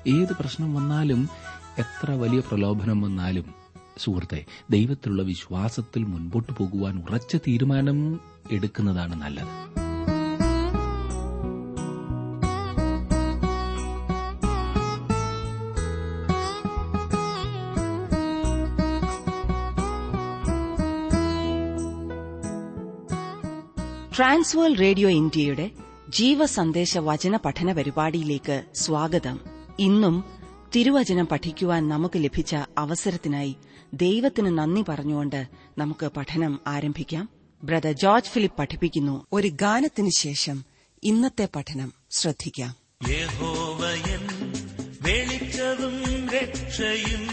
ഏത് പ്രശ്നം വന്നാലും എത്ര വലിയ പ്രലോഭനം വന്നാലും സുഹൃത്തെ ദൈവത്തിലുള്ള വിശ്വാസത്തിൽ മുൻപോട്ട് പോകുവാൻ ഉറച്ച തീരുമാനം എടുക്കുന്നതാണ് നല്ലത് ട്രാൻസ്വേൾ റേഡിയോ ഇന്ത്യയുടെ ജീവസന്ദേശ വചന പഠന പരിപാടിയിലേക്ക് സ്വാഗതം ഇന്നും തിരുവചനം പഠിക്കുവാൻ നമുക്ക് ലഭിച്ച അവസരത്തിനായി ദൈവത്തിന് നന്ദി പറഞ്ഞുകൊണ്ട് നമുക്ക് പഠനം ആരംഭിക്കാം ബ്രദർ ജോർജ് ഫിലിപ്പ് പഠിപ്പിക്കുന്നു ഒരു ഗാനത്തിന് ശേഷം ഇന്നത്തെ പഠനം ശ്രദ്ധിക്കാം യഹോവയൻ വെളിച്ചവും രക്ഷയും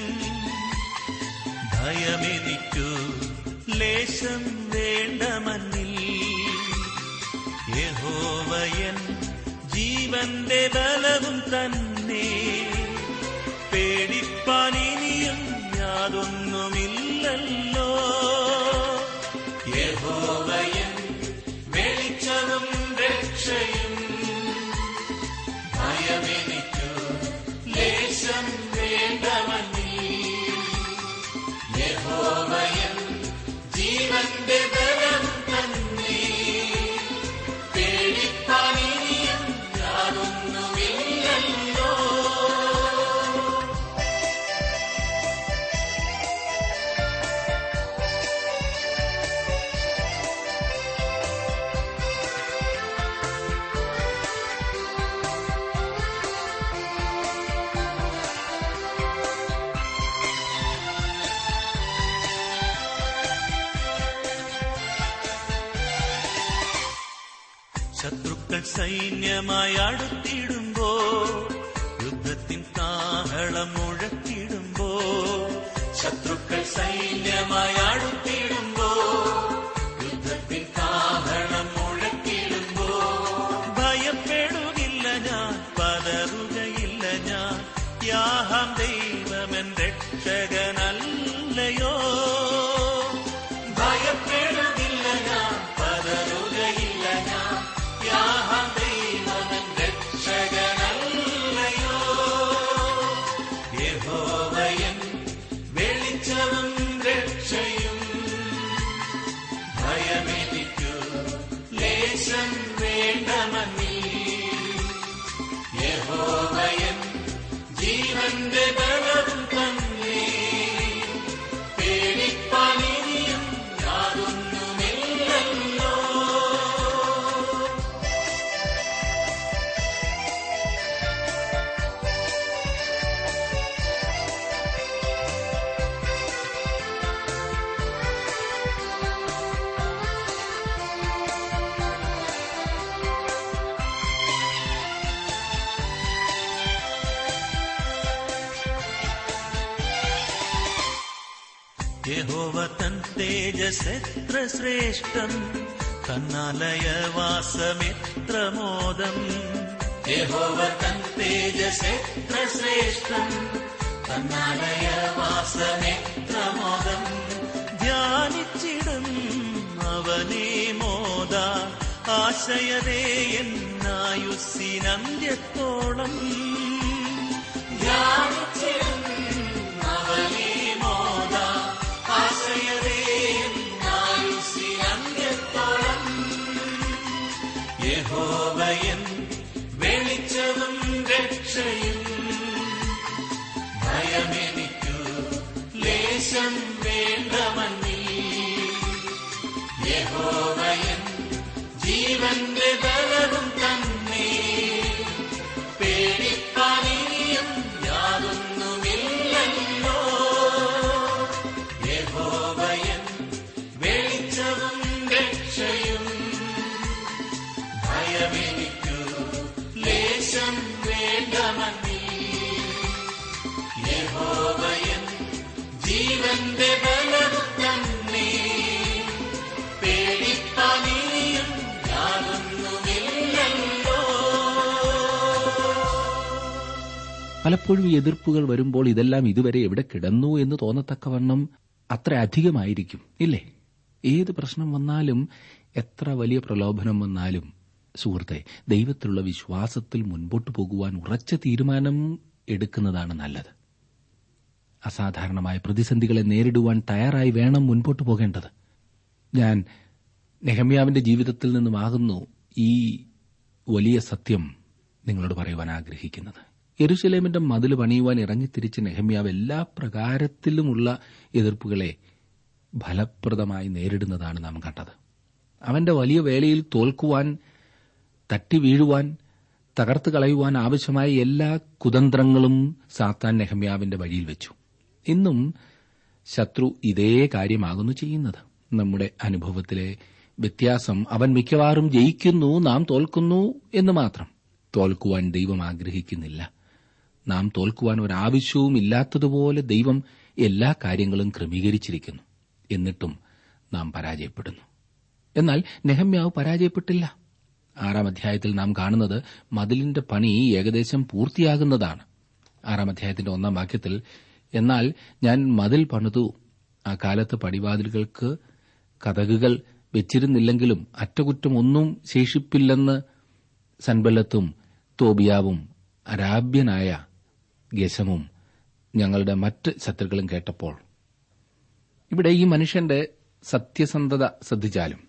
ഭയമെനിക്കു ലേശം വേണ്ട മണ്ണിൽ യഹോവയൻ ജീവന്റെ ബലവും തന്നെ പേടിപ്പാനിനിയും യാതൊന്നുമില്ലല്ലോ യഹോവയൻ വെളിച്ചവും രക്ഷയും ഭയമെനിക്കു ലേശം വേണ്ടമന്നി യഹോവയൻ ജീവന്റെ ബലം തന്നെ പേടിപ്പാനിയും യാതൊന്നുമില്ലല്ലോ ശത്രുക്കൾ സൈന്യമായി അടുത്തിടുമ്പോ യുദ്ധത്തിൻ കാഹളം മുഴക്കിടുമ്പോ ശത്രുക്കൾ സൈന്യമായി അടുത്തിടുമ്പോ യുദ്ധത്തിൻ കാഹളം മുഴക്കിടുമ്പോ ഭയപ്പെടുകില്ല ഞാൻ പതറുകയില്ല ഞാൻ യാഹം ദൈവമൻ രക്ഷകനല്ലയോ ഭയപ്പെടുകില്ല ഞാൻ പതറുകയില്ല ഞാൻ യാഹം ദൈവമൻ രക്ഷകനല്ലയോ യഹോവയൻ വെളിച്ചവും രക്ഷയും ഭയമെനിക്കു ലേശം വേണ്ടമന്നി യഹോവയൻ ജീവന്റെ ബലവും തന്നെ പേടിപ്പാനിനിയും യാതൊന്നുമില്ലല്ലോ യഹോവ തൻ തേജസെത്ര ശ്രേഷ്ഠം തന്നാലയവാസമെത്ര മോദം യഹോവ തൻ തേജസെത്ര ശ്രേഷ്ഠം തന്നാലയവാസമെത്ര മോദം ധ്യാനിച്ചിടും അവനെ മോദ ആശയതേ എന്നായുസ്സിനന്ത്യത്തോളം ധ്യാനിച്ചിടും അവനെ മോദ ആശയതേ എന്നായുസ്സിനന്ത്യത്തോളം യഹോവയൻ വെളിച്ചവും രക്ഷയും ഭയമെനിക്കു ലേശം വേണ്ടമന്നി യഹോവയൻ ജീവന്റെ ബലവും തന്നെ പേടിപ്പാനിയും യാതൊന്നുമില്ലല്ലോ യഹോവയൻ വെളിച്ചവും രക്ഷയും ഭയമെനിക്കു ലേശം വേണ്ടമന്നി യഹോവയൻ ജീവന്റെ ബലവും തന്നെ പേടിപ്പാനിയും യാതൊന്നുമില്ലല്ലോ പലപ്പോഴും ഈ എതിർപ്പുകൾ വരുമ്പോൾ ഇതെല്ലാം ഇതുവരെ എവിടെ കിടന്നു എന്ന് തോന്നത്തക്കവണ്ണം അത്ര അധികമായിരിക്കും ഇല്ലേ ഏത് പ്രശ്നം വന്നാലും എത്ര വലിയ പ്രലോഭനം വന്നാലും സുഹൃത്തെ ദൈവത്തിലുള്ള വിശ്വാസത്തിൽ മുൻപോട്ട് പോകുവാൻ ഉറച്ച തീരുമാനം എടുക്കുന്നതാണ് നല്ലത് അസാധാരണമായ പ്രതിസന്ധികളെ നേരിടുവാൻ തയ്യാറായി വേണം മുൻപോട്ട് പോകേണ്ടത് ഞാൻ നെഹമ്യാവിന്റെ ജീവിതത്തിൽ നിന്നുമാകുന്നു ഈ വലിയ സത്യം നിങ്ങളോട് പറയുവാൻ ആഗ്രഹിക്കുന്നത് യെരുശലേമിന്റെ മതിൽ പണിയുവാൻ ഇറങ്ങിത്തിരിച്ച നെഹമ്യാവ് എല്ലാ പ്രകാരത്തിലുമുള്ള എതിർപ്പുകളെ ഫലപ്രദമായി നേരിടുന്നതാണ് നാം കണ്ടത് അവന്റെ വലിയ വേലയിൽ തോൽക്കുവാൻ തട്ടി വീഴുവാൻ തകർത്ത് കളയുവാൻ ആവശ്യമായ എല്ലാ കുതന്ത്രങ്ങളും സാത്താൻ നെഹമ്യാവിന്റെ വഴിയിൽ വെച്ചു ഇന്നും ശത്രു ഇതേ കാര്യമാകുന്നു ചെയ്യുന്നത് നമ്മുടെ അനുഭവത്തിലെ വ്യത്യാസം അവൻ മിക്കവാറും ജയിക്കുന്നു നാം തോൽക്കുന്നു എന്ന് മാത്രം തോൽക്കുവാൻ ദൈവം ആഗ്രഹിക്കുന്നില്ല നാം തോൽക്കുവാൻ ഒരാവശ്യവും ഇല്ലാത്തതുപോലെ ദൈവം എല്ലാ കാര്യങ്ങളും ക്രമീകരിച്ചിരിക്കുന്നു എന്നിട്ടും നാം പരാജയപ്പെടുന്നു എന്നാൽ നെഹമ്യാവ് പരാജയപ്പെട്ടില്ല ആറാം അധ്യായത്തിൽ നാം കാണുന്നത് മതിലിന്റെ പണി ഏകദേശം പൂർത്തിയാകുന്നതാണ് ആറാം അധ്യായത്തിന്റെ ഒന്നാം വാക്യത്തിൽ എന്നാൽ ഞാൻ മതിൽ പണിതു ആ കാലത്ത് പടിവാതിലുകൾക്ക് കഥകുകൾ വെച്ചിരുന്നില്ലെങ്കിലും അറ്റകുറ്റം ഒന്നും ശേഷിപ്പില്ലെന്ന് സൻബല്ലത്തും തോബിയാവും അരാബ്യനായ ഗസമും ഞങ്ങളുടെ മറ്റ് ശത്രുക്കളും കേട്ടപ്പോൾ ഇവിടെ ഈ മനുഷ്യന്റെ സത്യസന്ധത ശ്രദ്ധിച്ചാലും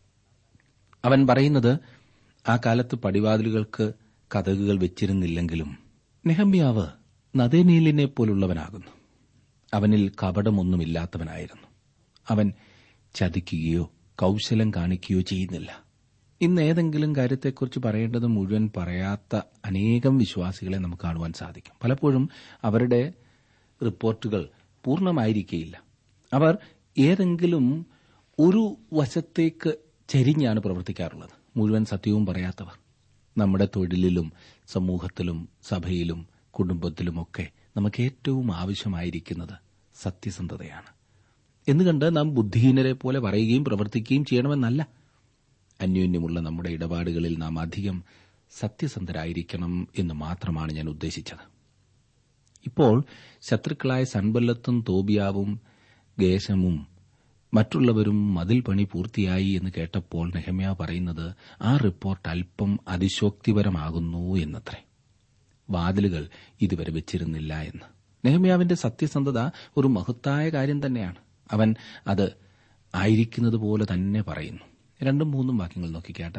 അവൻ പറയുന്നത് ആ കാലത്ത് പടിവാതിലുകൾക്ക് കഥകുകൾ വെച്ചിരുന്നില്ലെങ്കിലും നെഹമ്യാവ് നദേനീലിനെ പോലുള്ളവനാകുന്നു അവനിൽ കപടമൊന്നുമില്ലാത്തവനായിരുന്നു അവൻ ചതിക്കുകയോ കൌശലം കാണിക്കുകയോ ചെയ്യുന്നില്ല ഇന്ന് ഏതെങ്കിലും കാര്യത്തെക്കുറിച്ച് പറയേണ്ടത് മുഴുവൻ പറയാത്ത അനേകം വിശ്വാസികളെ നമുക്ക് കാണുവാൻ സാധിക്കും പലപ്പോഴും അവരുടെ റിപ്പോർട്ടുകൾ പൂർണ്ണമായിരിക്കുകയില്ല അവർ ഏതെങ്കിലും ഒരു വശത്തേക്ക് ചരിഞ്ഞാണ് പ്രവർത്തിക്കാറുള്ളത് മുഴുവൻ സത്യവും പറയാത്തവർ നമ്മുടെ തൊഴിലിലും സമൂഹത്തിലും സഭയിലും കുടുംബത്തിലുമൊക്കെ നമുക്ക് ഏറ്റവും ആവശ്യമായിരിക്കുന്നത് സത്യസന്ധതയാണ് എന്നുകണ്ട് നാം ബുദ്ധിഹീനരെ പോലെ പറയുകയും പ്രവർത്തിക്കുകയും ചെയ്യണമെന്നല്ല അന്യോന്യമുള്ള നമ്മുടെ ഇടപാടുകളിൽ നാം അധികം സത്യസന്ധരായിരിക്കണം എന്ന് മാത്രമാണ് ഞാൻ ഉദ്ദേശിച്ചത് ഇപ്പോൾ ശത്രുക്കളായ സൻബല്ലത്തും തോബിയാവും ഗേശമും മറ്റുള്ളവരും മതിൽ പണി പൂർത്തിയായി എന്ന് കേട്ടപ്പോൾ നെഹമ്യ പറയുന്നത് ആ റിപ്പോർട്ട് അല്പം അതിശോക്തിപരമാകുന്നു എന്നത്രേ വാതിലുകൾ ഇതുവരെ വെച്ചിരുന്നില്ല എന്ന് നെഹമ്യാവിന്റെ സത്യസന്ധത ഒരു മഹത്തായ കാര്യം തന്നെയാണ് അവൻ അത് ആയിരിക്കുന്നത് പോലെ തന്നെ പറയുന്നു രണ്ടും മൂന്നും വാക്യങ്ങൾ നോക്കിക്കാട്ടെ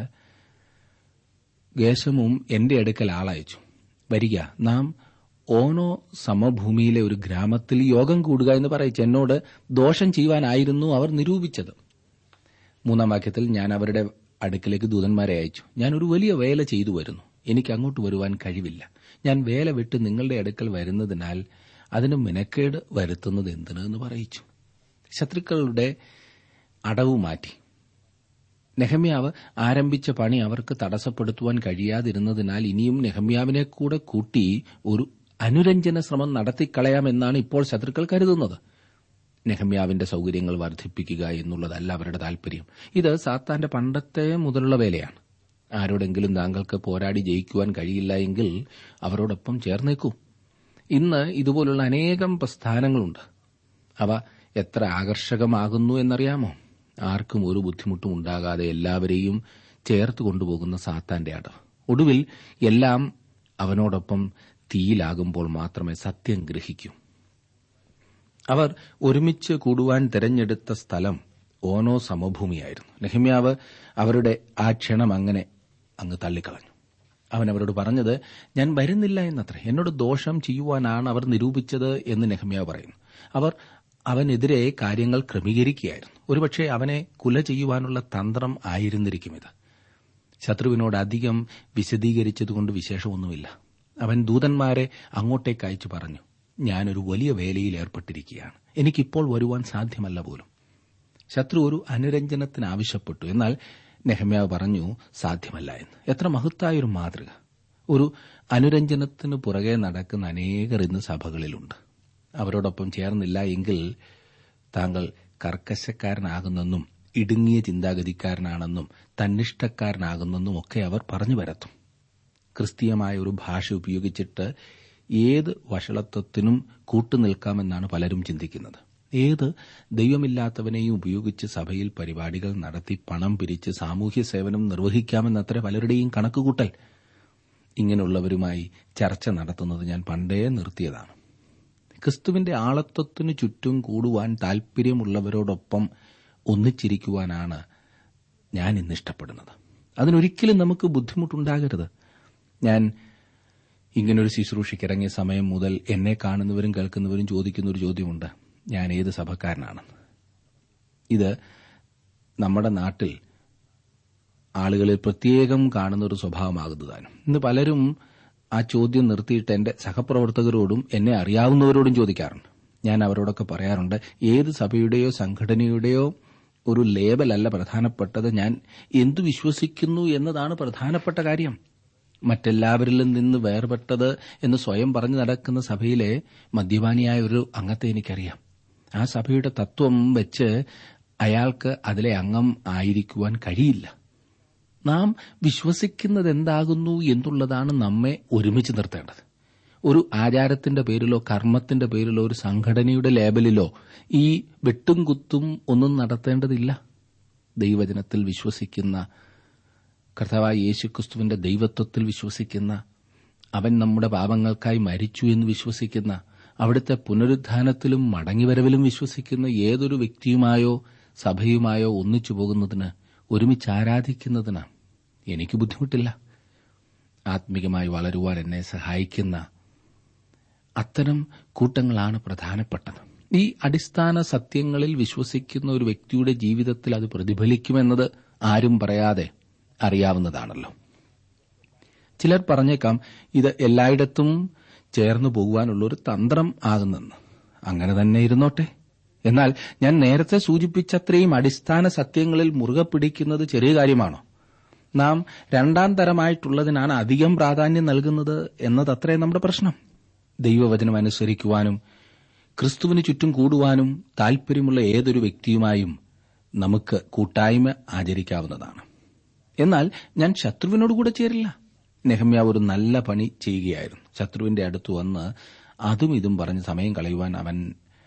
ഗേശമും എന്റെ അടുക്കൽ ആളയച്ചു വരിക നാം ഓനോ സമഭൂമിയിലെ ഒരു ഗ്രാമത്തിൽ യോഗം കൂടുക എന്ന് പറയിച്ചു എന്നോട് ദോഷം ചെയ്യുവാനായിരുന്നു അവർ നിരൂപിച്ചത് മൂന്നാം വാക്യത്തിൽ ഞാൻ അവരുടെ അടുക്കലേക്ക് ദൂതന്മാരെ അയച്ചു ഞാൻ ഒരു വലിയ വേല ചെയ്തു വരുന്നു എനിക്ക് അങ്ങോട്ട് വരുവാൻ കഴിവില്ല ഞാൻ വേല വിട്ട് നിങ്ങളുടെ അടുക്കൽ വരുന്നതിനാൽ അതിന് മെനക്കേട് വരുത്തുന്നത് എന്തിന് എന്ന് പറയിച്ചു ശത്രുക്കളുടെ അടവ് മാറ്റി നെഹമ്യാവ് ആരംഭിച്ച പണി അവർക്ക് തടസ്സപ്പെടുത്തുവാൻ കഴിയാതിരുന്നതിനാൽ ഇനിയും നെഹമ്യാവിനെ കൂടെ കൂട്ടി ഒരു അനുരഞ്ജന ശ്രമം നടത്തിക്കളയാമെന്നാണ് ഇപ്പോൾ ശത്രുക്കൾ കരുതുന്നത് നെഹമ്യാവിന്റെ സൌകര്യങ്ങൾ വർദ്ധിപ്പിക്കുക എന്നുള്ളതല്ല അവരുടെ താൽപര്യം ഇത് സാത്താന്റെ പണ്ടത്തെ മുതലുള്ള വേലയാണ് ആരോടെങ്കിലും താങ്കൾക്ക് പോരാടി ജയിക്കുവാൻ കഴിയില്ല എങ്കിൽ അവരോടൊപ്പം ചേർന്നേക്കൂ ഇന്ന് ഇതുപോലുള്ള അനേകം പ്രസ്ഥാനങ്ങളുണ്ട് അവ എത്ര ആകർഷകമാകുന്നു എന്നറിയാമോ ആർക്കും ഒരു ബുദ്ധിമുട്ടും ഉണ്ടാകാതെ എല്ലാവരെയും ചേർത്ത് കൊണ്ടുപോകുന്ന സാത്താന്റെ അടവ് ഒടുവിൽ എല്ലാം അവനോടൊപ്പം തീയിലാകുമ്പോൾ മാത്രമേ സത്യം ഗ്രഹിക്കൂ അവർ ഒരുമിച്ച് കൂടുവാൻ തെരഞ്ഞെടുത്ത സ്ഥലം ഓനോ സമഭൂമിയായിരുന്നു നെഹമ്യാവ് അവരുടെ ആ ക്ഷണം അങ്ങനെ അങ്ങ് തള്ളിക്കളഞ്ഞു അവൻ അവരോട് പറഞ്ഞത് ഞാൻ വരുന്നില്ല എന്നത്ര എന്നോട് ദോഷം ചെയ്യുവാനാണ് അവർ നിരൂപിച്ചത് എന്ന് നെഹമ്യാവ് പറയുന്നു അവർ അവനെതിരെ കാര്യങ്ങൾ ക്രമീകരിക്കുകയായിരുന്നു ഒരുപക്ഷെ അവനെ കുല ചെയ്യുവാനുള്ള തന്ത്രം ആയിരുന്നിരിക്കും ഇത് ശത്രുവിനോട് അധികം വിശദീകരിച്ചതുകൊണ്ട് വിശേഷമൊന്നുമില്ല അവൻ ദൂതന്മാരെ അങ്ങോട്ടേക്ക് അയച്ചു പറഞ്ഞു ഞാനൊരു വലിയ വേലയിൽ ഏർപ്പെട്ടിരിക്കുകയാണ് എനിക്കിപ്പോൾ വരുവാൻ സാധ്യമല്ല പോലും ശത്രു ഒരു അനുരഞ്ജനത്തിന് ആവശ്യപ്പെട്ടു എന്നാൽ നെഹമ്യാവ് പറഞ്ഞു സാധ്യമല്ല എന്ന് എത്ര മഹത്തായൊരു മാതൃക ഒരു അനുരഞ്ജനത്തിന് പുറകെ നടക്കുന്ന അനേകർ ഇന്ന് സഭകളിലുണ്ട് അവരോടൊപ്പം ചേർന്നില്ല എങ്കിൽ താങ്കൾ കർക്കശക്കാരനാകുന്നെന്നും ഇടുങ്ങിയ ചിന്താഗതിക്കാരനാണെന്നും തന്നിഷ്ടക്കാരനാകുന്നെന്നും ഒക്കെ അവർ പറഞ്ഞു വരത്തും ക്രിസ്തീയമായ ഒരു ഭാഷ ഉപയോഗിച്ചിട്ട് ഏത് വഷളത്വത്തിനും കൂട്ടുനിൽക്കാമെന്നാണ് പലരും ചിന്തിക്കുന്നത് ഏത് ദൈവമില്ലാത്തവനെയും ഉപയോഗിച്ച് സഭയിൽ പരിപാടികൾ നടത്തി പണം പിരിച്ച് സാമൂഹ്യ സേവനം നിർവഹിക്കാമെന്നത്ര പലരുടെയും കണക്കുകൂട്ടൽ ഇങ്ങനെയുള്ളവരുമായി ചർച്ച നടത്തുന്നത് ഞാൻ പണ്ടേ നിർത്തിയതാണ് ക്രിസ്തുവിന്റെ ആളത്വത്തിനു ചുറ്റും കൂടുവാൻ താൽപര്യമുള്ളവരോടൊപ്പം ഒന്നിച്ചിരിക്കുവാനാണ് ഞാൻ ഇന്ന് ഇഷ്ടപ്പെടുന്നത് അതിനൊരിക്കലും നമുക്ക് ബുദ്ധിമുട്ടുണ്ടാകരുത് ഞാൻ ഇങ്ങനൊരു ശുശ്രൂഷയ്ക്ക് ഇറങ്ങിയ സമയം മുതൽ എന്നെ കാണുന്നവരും കേൾക്കുന്നവരും ചോദിക്കുന്ന ഒരു ചോദ്യമുണ്ട് ഞാൻ ഏത് സഭക്കാരനാണ് ഇത് നമ്മുടെ നാട്ടിൽ ആളുകളിൽ പ്രത്യേകം കാണുന്ന ഒരു സ്വഭാവമാകുന്നതാണ് ഇന്ന് പലരും ആ ചോദ്യം നിർത്തിയിട്ട് എന്റെ സഹപ്രവർത്തകരോടും എന്നെ അറിയാവുന്നവരോടും ചോദിക്കാറുണ്ട് ഞാൻ അവരോടൊക്കെ പറയാറുണ്ട് ഏത് സഭയുടെയോ സംഘടനയുടെയോ ഒരു ലേബലല്ല പ്രധാനപ്പെട്ടത് ഞാൻ എന്തു വിശ്വസിക്കുന്നു എന്നതാണ് പ്രധാനപ്പെട്ട കാര്യം മറ്റെല്ലാവരിലും നിന്ന് വേർപെട്ടത് എന്ന് സ്വയം പറഞ്ഞു നടക്കുന്ന സഭയിലെ മദ്യപാനിയായ ഒരു അംഗത്തെ എനിക്കറിയാം ആ സഭയുടെ തത്വം വെച്ച് അയാൾക്ക് അതിലെ അംഗം ആയിരിക്കുവാൻ കഴിയില്ല നാം വിശ്വസിക്കുന്നത് എന്താകുന്നു എന്നുള്ളതാണ് നമ്മെ ഒരുമിച്ച് നിർത്തേണ്ടത് ഒരു ആചാരത്തിന്റെ പേരിലോ കർമ്മത്തിന്റെ പേരിലോ ഒരു സംഘടനയുടെ ലേബലിലോ ഈ വെട്ടും കുത്തും ഒന്നും നടത്തേണ്ടതില്ല ദൈവജനത്തിൽ വിശ്വസിക്കുന്ന കർത്താവായ യേശുക്രിസ്തുവിന്റെ ദൈവത്വത്തിൽ വിശ്വസിക്കുന്ന അവൻ നമ്മുടെ പാപങ്ങൾക്കായി മരിച്ചു എന്ന് വിശ്വസിക്കുന്ന അവിടുത്തെ പുനരുദ്ധാനത്തിലും മടങ്ങിവരവിലും വിശ്വസിക്കുന്ന ഏതൊരു വ്യക്തിയുമായോ സഭയുമായോ ഒന്നിച്ചു പോകുന്നതിന് ഒരുമിച്ച് ആരാധിക്കുന്നതിന് എനിക്ക് ബുദ്ധിമുട്ടില്ല ആത്മീകമായി വളരുവാൻ എന്നെ സഹായിക്കുന്ന അത്തരം കൂട്ടങ്ങളാണ് പ്രധാനപ്പെട്ടത് ഈ അടിസ്ഥാന സത്യങ്ങളിൽ വിശ്വസിക്കുന്ന ഒരു വ്യക്തിയുടെ ജീവിതത്തിൽ അത് പ്രതിഫലിക്കുമെന്നത് ആരും പറയാതെ അറിയാവുന്നതാണല്ലോ ചിലർ പറഞ്ഞേക്കാം ഇത് എല്ലായിടത്തും ചേർന്നു പോകുവാനുള്ള ഒരു തന്ത്രം ആകുന്നെന്ന് അങ്ങനെ തന്നെ ഇരുന്നോട്ടെ എന്നാൽ ഞാൻ നേരത്തെ സൂചിപ്പിച്ചത്രയും അടിസ്ഥാന സത്യങ്ങളിൽ മുറുകെ പിടിക്കുന്നത് ചെറിയ കാര്യമാണോ നാം രണ്ടാം തരമായിട്ടുള്ളതിനാണ് അധികം പ്രാധാന്യം നൽകുന്നത് എന്നതത്രേ നമ്മുടെ പ്രശ്നം ദൈവവചനം അനുസരിക്കുവാനും ക്രിസ്തുവിന് ചുറ്റും കൂടുവാനും താൽപര്യമുള്ള ഏതൊരു വ്യക്തിയുമായും നമുക്ക് കൂട്ടായ്മ ആചരിക്കാവുന്നതാണ് എന്നാൽ ഞാൻ ശത്രുവിനോടുകൂടെ ചേരില്ല നെഹമ്യാവ് ഒരു നല്ല പണി ചെയ്യുകയായിരുന്നു ശത്രുവിന്റെ അടുത്ത് വന്ന് അതും ഇതും പറഞ്ഞ് സമയം കളയുവാൻ അവൻ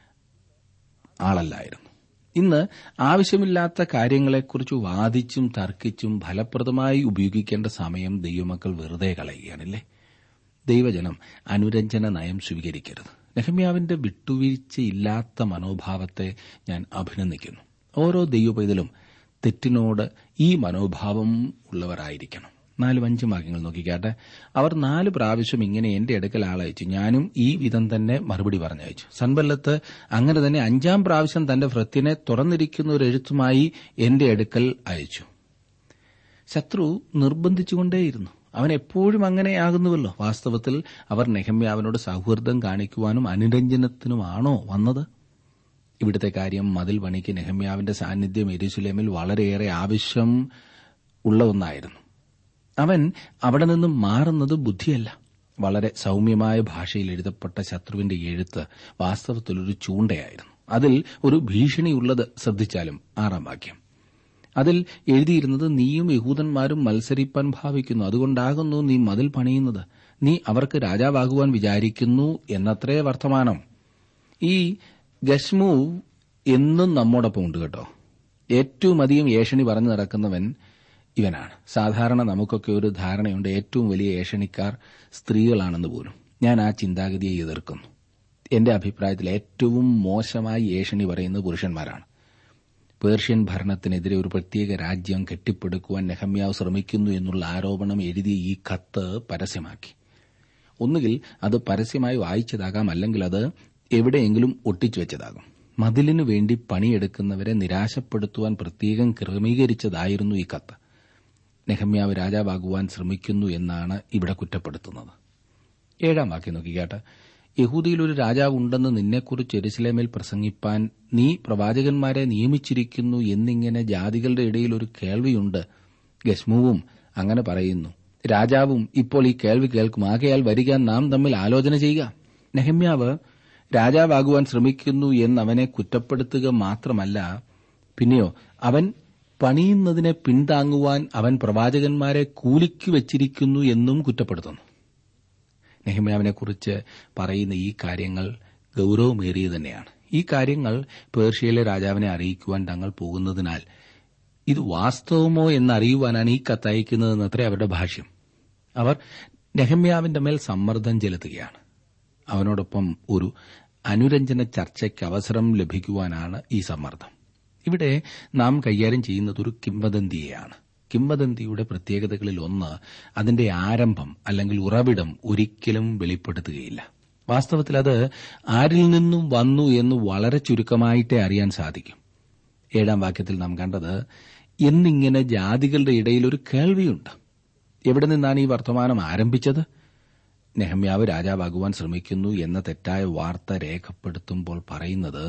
ആളല്ലായിരുന്നു ഇന്ന് ആവശ്യമില്ലാത്ത കാര്യങ്ങളെക്കുറിച്ച് വാദിച്ചും തർക്കിച്ചും ഫലപ്രദമായി ഉപയോഗിക്കേണ്ട സമയം ദൈവമക്കൾ വെറുതെ കളയുകയാണല്ലേ ദൈവജനം അനുരഞ്ജന നയം സ്വീകരിക്കരുത് നെഹമ്യാവിന്റെ വിട്ടുവീഴ്ചയില്ലാത്ത മനോഭാവത്തെ ഞാൻ അഭിനന്ദിക്കുന്നു ഓരോ ദൈവപൈതലും തെറ്റിനോട് ഈ മനോഭാവം ഉള്ളവരായിരിക്കണം നാലും അഞ്ചും വാക്യങ്ങൾ നോക്കിക്കാട്ടെ അവർ നാല് പ്രാവശ്യം ഇങ്ങനെ എന്റെ അടുക്കൽ ആളയച്ചു ഞാനും ഈ വിധം തന്നെ മറുപടി പറഞ്ഞയച്ചു സൻബല്ലത്ത് അങ്ങനെ തന്നെ അഞ്ചാം പ്രാവശ്യം തന്റെ ഭൃത്തിനെ തുറന്നിരിക്കുന്ന ഒരു എഴുത്തുമായി എന്റെ അടുക്കൽ അയച്ചു ശത്രു നിർബന്ധിച്ചുകൊണ്ടേയിരുന്നു അവൻ എപ്പോഴും അങ്ങനെയാകുന്നുവല്ലോ വാസ്തവത്തിൽ അവർ നെഹമ്യാവിനോട് സൗഹൃദം കാണിക്കുവാനും അനുരഞ്ജനത്തിനുമാണോ വന്നത് ഇവിടുത്തെ കാര്യം മതിൽ പണിക്ക് നെഹമ്യാവിന്റെ സാന്നിധ്യം എരുസലേമിൽ വളരെയേറെ ആവശ്യം ഉള്ള ഒന്നായിരുന്നു അവൻ അവിടെ നിന്നും മാറുന്നത് ബുദ്ധിയല്ല വളരെ സൌമ്യമായ ഭാഷയിൽ എഴുതപ്പെട്ട ശത്രുവിന്റെ എഴുത്ത് വാസ്തവത്തിൽ ഒരു ചൂണ്ടയായിരുന്നു അതിൽ ഒരു ഭീഷണിയുള്ളത് ശ്രദ്ധിച്ചാലും ആറാം വാക്യം അതിൽ എഴുതിയിരുന്നത് നീയും യഹൂദന്മാരും മത്സരിപ്പാൻ ഭാവിക്കുന്നു അതുകൊണ്ടാകുന്നു നീ മതിൽ പണിയുന്നത് നീ അവർക്ക് രാജാവാകുവാൻ വിചാരിക്കുന്നു എന്നത്രേ വർത്തമാനം ഈ ഗശ്മു എന്നും നമ്മോടൊപ്പം ഉണ്ട് കേട്ടോ ഏറ്റവും അധികം ഏഷണി പറഞ്ഞു നടക്കുന്നവൻ ഇവനാണ് സാധാരണ നമുക്കൊക്കെ ഒരു ധാരണയുണ്ട് ഏറ്റവും വലിയ ഏഷണിക്കാർ സ്ത്രീകളാണെന്ന് പോലും ഞാൻ ആ ചിന്താഗതിയെ എതിർക്കുന്നു എന്റെ അഭിപ്രായത്തിൽ ഏറ്റവും മോശമായി ഏഷണി പറയുന്നത് പുരുഷന്മാരാണ് പേർഷ്യൻ ഭരണത്തിനെതിരെ ഒരു പ്രത്യേക രാജ്യം കെട്ടിപ്പടുക്കുവാൻ നെഹമ്യാവ് ശ്രമിക്കുന്നു എന്നുള്ള ആരോപണം എഴുതിയ ഈ കത്ത് പരസ്യമാക്കി ഒന്നുകിൽ അത് പരസ്യമായി വായിച്ചതാകാം അല്ലെങ്കിൽ അത് എവിടെയെങ്കിലും ഒട്ടിച്ചു വെച്ചതാകും മതിലിനു വേണ്ടി പണിയെടുക്കുന്നവരെ നിരാശപ്പെടുത്തുവാൻ പ്രത്യേകം ക്രമീകരിച്ചതായിരുന്നു ഈ കത്ത് നെഹമ്യാവ് രാജാവാകുവാൻ ശ്രമിക്കുന്നു എന്നാണ് ഇവിടെ കുറ്റപ്പെടുത്തുന്നത് ഏഴാം വാക്യം നോക്കിക്കാട്ടെ യഹൂദിയിൽ ഒരു രാജാവ് ഉണ്ടെന്ന് നിന്നെക്കുറിച്ച് എരുസലേമിൽ പ്രസംഗിപ്പാൻ നീ പ്രവാചകന്മാരെ നിയമിച്ചിരിക്കുന്നു എന്നിങ്ങനെ ജാതികളുടെ ഇടയിൽ ഒരു കേൾവിയുണ്ട് ഗസ്മുവും അങ്ങനെ പറയുന്നു രാജാവും ഇപ്പോൾ ഈ കേൾവി കേൾക്കും ആകയാൽ വരിക നാം തമ്മിൽ ആലോചന ചെയ്യുക നെഹമ്യാവ് രാജാവാകുവാൻ ശ്രമിക്കുന്നു എന്നവനെ കുറ്റപ്പെടുത്തുക മാത്രമല്ല പിന്നെയോ അവൻ പണിയുന്നതിനെ പിന്താങ്ങുവാൻ അവൻ പ്രവാചകന്മാരെ കൂലിക്ക് വെച്ചിരിക്കുന്നു എന്നും കുറ്റപ്പെടുത്തുന്നു നെഹമ്യാവിനെക്കുറിച്ച് പറയുന്ന ഈ കാര്യങ്ങൾ ഗൌരവമേറിയത് തന്നെയാണ് ഈ കാര്യങ്ങൾ പേർഷ്യയിലെ രാജാവിനെ അറിയിക്കുവാൻ തങ്ങൾ പോകുന്നതിനാൽ ഇത് വാസ്തവമോ എന്നറിയുവാനാണ് ഈ കത്തയക്കുന്നതെന്നത്രേ അവരുടെ ഭാഷ്യം അവർ നെഹമ്യാവിന്റെ മേൽ സമ്മർദ്ദം ചെലുത്തുകയാണ് അവനോടൊപ്പം ഒരു അനുരഞ്ജന ചർച്ചയ്ക്ക് അവസരം ലഭിക്കുവാനാണ് ഈ സമ്മർദ്ദം ഇവിടെ നാം കൈകാര്യം ചെയ്യുന്നത് ഒരു കിംവദന്തിയെയാണ് കിംവദന്തിയുടെ പ്രത്യേകതകളിൽ ഒന്ന് അതിന്റെ ആരംഭം അല്ലെങ്കിൽ ഉറവിടം ഒരിക്കലും വെളിപ്പെടുത്തുകയില്ല വാസ്തവത്തിൽ അത് ആരിൽ നിന്നും വന്നു എന്ന് വളരെ ചുരുക്കമായിട്ടേ അറിയാൻ സാധിക്കും ഏഴാം വാക്യത്തിൽ നാം കണ്ടത് എന്നിങ്ങനെ ജാതികളുടെ ഇടയിൽ ഒരു കേൾവിയുണ്ട് എവിടെ നിന്നാണ് ഈ വർത്തമാനം ആരംഭിച്ചത് നെഹമ്യാവ് രാജാവാകുവാൻ ശ്രമിക്കുന്നു എന്ന തെറ്റായ വാർത്ത രേഖപ്പെടുത്തുമ്പോൾ പറയുന്നത്